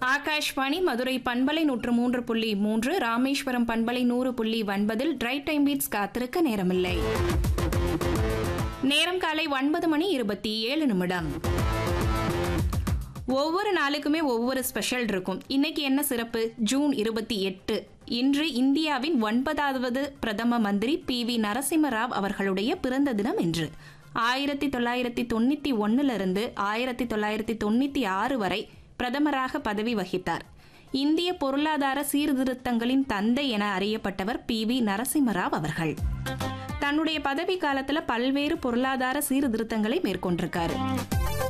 ஆகாஷ்வாணி மதுரை பண்பலை நூற்று மூன்று புள்ளி மூன்று ராமேஸ்வரம் பண்பலை நூறு புள்ளி ஒன்பதில் ட்ரை டைம் பீட்ஸ் காத்திருக்க நேரமில்லை நேரம் காலை ஒன்பது மணி இருபத்தி ஏழு நிமிடம் ஒவ்வொரு நாளுக்குமே ஒவ்வொரு ஸ்பெஷல் இருக்கும் இன்னைக்கு என்ன சிறப்பு ஜூன் இருபத்தி எட்டு இன்று இந்தியாவின் ஒன்பதாவது பிரதம மந்திரி பி வி நரசிம்மராவ் அவர்களுடைய பிறந்த தினம் இன்று ஆயிரத்தி தொள்ளாயிரத்தி தொண்ணூத்தி ஒன்னுல இருந்து ஆயிரத்தி தொள்ளாயிரத்தி தொண்ணூத்தி ஆறு வரை பிரதமராக பதவி வகித்தார் இந்திய பொருளாதார சீர்திருத்தங்களின் தந்தை என அறியப்பட்டவர் பி வி நரசிம்மராவ் அவர்கள் தன்னுடைய பதவி காலத்துல பல்வேறு பொருளாதார சீர்திருத்தங்களை மேற்கொண்டிருக்காரு